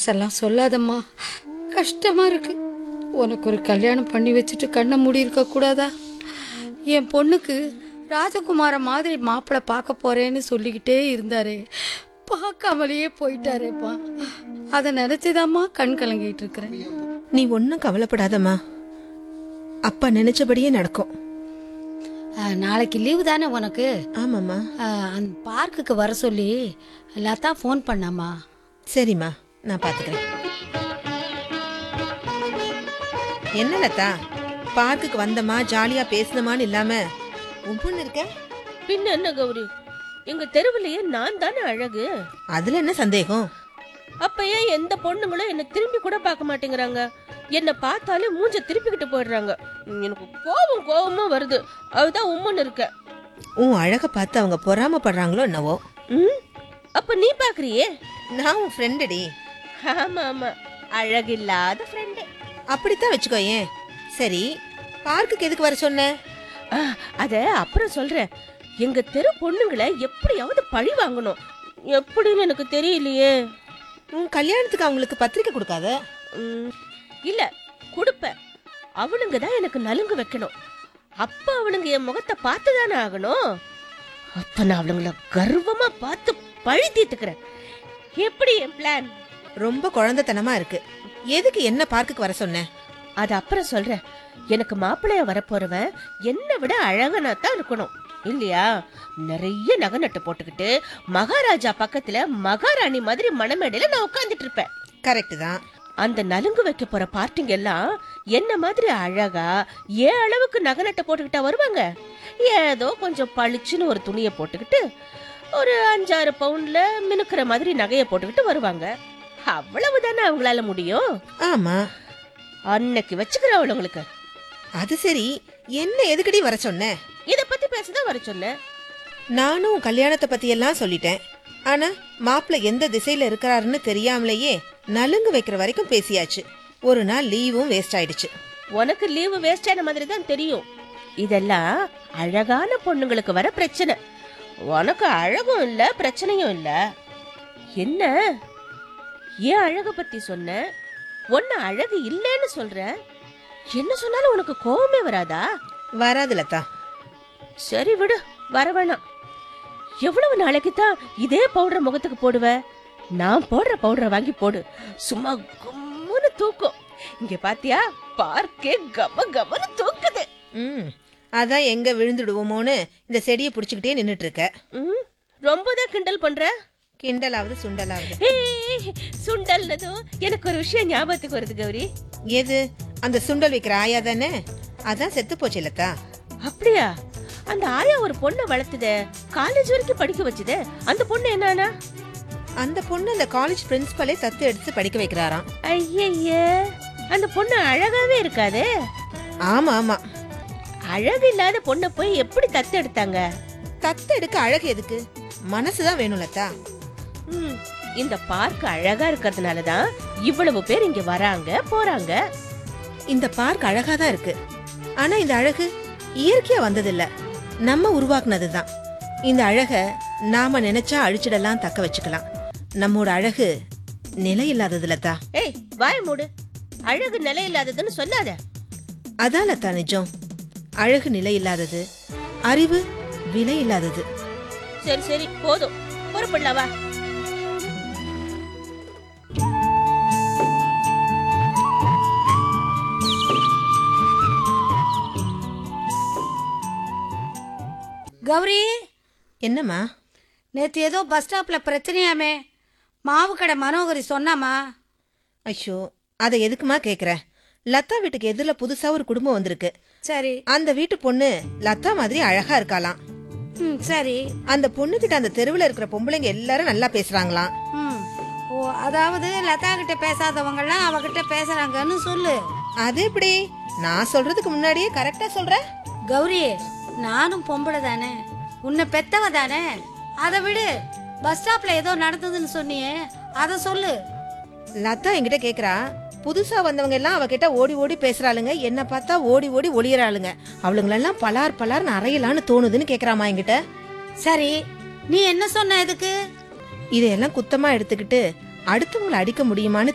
பழசெல்லாம் சொல்லாதம்மா கஷ்டமா இருக்கு உனக்கு ஒரு கல்யாணம் பண்ணி வச்சுட்டு கண்ணை மூடி இருக்க கூடாதா என் பொண்ணுக்கு ராஜகுமார மாதிரி மாப்பிள்ளை பார்க்க போறேன்னு சொல்லிக்கிட்டே இருந்தாரே பார்க்காமலேயே போயிட்டாரேப்பா அதை நினைச்சுதாம்மா கண் கலங்கிட்டு இருக்கிறேன் நீ ஒன்றும் கவலைப்படாதம்மா அப்பா நினைச்சபடியே நடக்கும் ஆ, நாளைக்கு லீவு தானே உனக்கு ஆமாம்மா ஆ, அந்த பார்க்குக்கு வர சொல்லி லதா ஃபோன் பண்ணாமா சரிம்மா நான் பார்த்துக்கிறேன் என்ன லதா பார்க்குக்கு வந்தமா ஜாலியா பேசினமான்னு இல்லாம உப்புன்னு இருக்க பின்ன என்ன கௌரி எங்க தெருவுலயே நான் தானே அழகு அதுல என்ன சந்தேகம் அப்ப ஏன் எந்த பொண்ணுங்களும் என்ன திரும்பி கூட பார்க்க மாட்டேங்கிறாங்க என்ன பார்த்தாலே மூஞ்ச திருப்பிக்கிட்டு போயிடுறாங்க எனக்கு கோபம் கோபமா வருது அதுதான் உம்மன் இருக்க உன் அழகை பார்த்து அவங்க பொறாமப்படுறாங்களோ என்னவோ ம் அப்ப நீ பாக்குறியே நான் உன் ஃப்ரெண்டுடி ஆமா ஆமா அழகில்லாத ஃப்ரெண்டு அப்படித்தான் வச்சுக்கோ ஏன் சரி பார்க்குக்கு எதுக்கு வர சொன்ன அத அப்புறம் சொல்றேன் எங்க தெரு பொண்ணுங்களை எப்படியாவது பழி வாங்கணும் எப்படின்னு எனக்கு தெரியலையே உன் கல்யாணத்துக்கு அவங்களுக்கு பத்திரிக்கை கொடுக்காத ம், இல்ல கொடுப்பேன் அவளுங்க தான் எனக்கு நலுங்கு வைக்கணும் அப்ப அவளுங்க என் முகத்தை பார்த்து தானே ஆகணும் அப்ப நான் அவளுங்கள கர்வமா பார்த்து பழி தீர்த்துக்கிறேன் எப்படி என் பிளான் ரொம்ப குழந்தைத்தனமா இருக்கு எதுக்கு என்ன பார்க்குக்கு வர சொன்ன அது அப்புறம் சொல்றேன் எனக்கு மாப்பிள்ளைய வரப்போறவன் என்னை விட அழகனா தான் இருக்கணும் இல்லையா நிறைய நகை நட்டு போட்டுக்கிட்டு மகாராஜா பக்கத்துல மகாராணி மாதிரி மணமேடையில நான் உட்கார்ந்துட்டு இருப்பேன் கரெக்ட் தான் அந்த நலுங்கு வைக்க போற பார்ட்டிங்க எல்லாம் என்ன மாதிரி அழகா ஏன் அளவுக்கு நகை நட்டை போட்டுக்கிட்டா வருவாங்க ஏதோ கொஞ்சம் பளிச்சுன்னு ஒரு துணியை போட்டுக்கிட்டு ஒரு அஞ்சாறு பவுண்ட்ல மினுக்கிற மாதிரி நகையை போட்டுக்கிட்டு வருவாங்க அவ்வளவுதானே அவங்களால முடியும் ஆமா அன்னைக்கு வச்சுக்கிறவளுங்களுக்கு அது சரி என்ன எதுக்கடி வர சொன்ன இத பத்தி பேசதான் வர சொன்னேன் நானும் உன் கல்யாணத்தை பத்தி எல்லாம் சொல்லிட்டேன் ஆனா மாப்பிள்ளை எந்த திசையில இருக்கிறாருன்னு தெரியாமலேயே நலுங்கு வைக்கிற வரைக்கும் பேசியாச்சு ஒரு நாள் லீவும் வேஸ்ட் ஆயிடுச்சு உனக்கு லீவு வேஸ்ட் ஆன மாதிரி தான் தெரியும் இதெல்லாம் அழகான பொண்ணுங்களுக்கு வர பிரச்சனை உனக்கு அழகும் இல்ல பிரச்சனையும் இல்ல என்ன ஏன் அழக பத்தி சொன்ன ஒன்னு அழகு இல்லைன்னு சொல்ற என்ன சொன்னாலும் உனக்கு கோவமே வராதா வராது லதா சரி விடு வர வேணாம் எவ்வளவு நாளைக்கு தான் இதே பவுடர் முகத்துக்கு போடுவ நான் போடுற பவுடரை வாங்கி போடு சும்மா கும்முன்னு தூக்கும் இங்க பாத்தியா பார்க்கே கம கமன்னு தூக்குது ம் அதான் எங்க விழுந்துடுவோமோன்னு இந்த செடியை புடிச்சுக்கிட்டே நின்னுட்டு இருக்க ம், ரொம்பதான் கிண்டல் பண்ற கிண்டலாவது சுண்டலாவது ஏய், சுண்டல்னதும் எனக்கு ஒரு விஷயம் ஞாபகத்துக்கு வருது கௌரி எது அந்த சுண்டல் வைக்கிற ஆயா தானே அதான் செத்து போச்சு லதா அப்படியா அந்த ஆயா ஒரு பொண்ணை வளர்த்துதே காலேஜ் வரைக்கும் படிக்க வச்சுதே அந்த பொண்ணு என்னன்னா அந்த பொண்ணு அந்த காலேஜ் பிரின்சிபலே தத்து எடுத்து படிக்க வைக்கிறாராம் ஐயய்ய அந்த பொண்ணு அழகாவே இருக்காதே ஆமா ஆமா அழகு இல்லாத பொண்ணை போய் எப்படி தத்து எடுத்தாங்க தத்து எடுக்க அழகு எதுக்கு மனசுதான் வேணும் லதா ம், இந்த பார்க் அழகா இருக்கிறதுனால தான் இவ்வளவு பேர் இங்க வராங்க போறாங்க இந்த பார்க் அழகா தான் இருக்கு ஆனா இந்த அழகு இயற்கையா வந்ததில்ல நம்ம உருவாக்குனதுதான் இந்த அழக நாம நினைச்சா அழிச்சிடலாம் தக்க வச்சுக்கலாம் நம்மோட அழகு நிலை இல்லாதது லதா ஏய் வாய மூடு அழகு நிலை இல்லாததுன்னு சொல்லாத அதான் லதா நிஜம் அழகு நிலை இல்லாதது அறிவு விலை இல்லாதது சரி சரி போதும் பொறுப்பிடலாம் வா கௌரி என்னம்மா நேற்று ஏதோ பஸ் ஸ்டாப்பில் பிரச்சனையாமே மாவு கடை மனோகரி சொன்னாமா ஐயோ அதை எதுக்குமா கேக்குற லதா வீட்டுக்கு எதிரில் புதுசா ஒரு குடும்பம் வந்திருக்கு சரி அந்த வீட்டு பொண்ணு லதா மாதிரி அழகா இருக்காளாம் ம் சரி அந்த பொண்ணுகிட்ட அந்த தெருவுல இருக்கிற பொம்பளைங்க எல்லாரும் நல்லா பேசுறாங்களாம் ம் ஓ அதாவது லதா கிட்ட பேசாதவங்கலாம் அவகிட்ட பேசுறாங்கன்னு சொல்லு அது எப்படி நான் சொல்றதுக்கு முன்னாடியே கரெக்டா சொல்றேன் கௌரி நானும் பொம்பளை தானே உன்னை பெத்தவ தானே அதை விடு பஸ் ஸ்டாப்ல ஏதோ நடந்ததுன்னு சொன்னியே அதை சொல்லு லதா என்கிட்ட கேக்குறா புதுசா வந்தவங்க எல்லாம் அவகிட்ட ஓடி ஓடி பேசுறாளுங்க என்ன பார்த்தா ஓடி ஓடி ஒளியறாளுங்க அவளுங்களெல்லாம் பலார் பலார்னு அறையலான்னு தோணுதுன்னு கேக்குறாமா என்கிட்ட சரி நீ என்ன சொன்ன இதுக்கு இதையெல்லாம் குத்தமா எடுத்துக்கிட்டு அடுத்தவங்களை அடிக்க முடியுமான்னு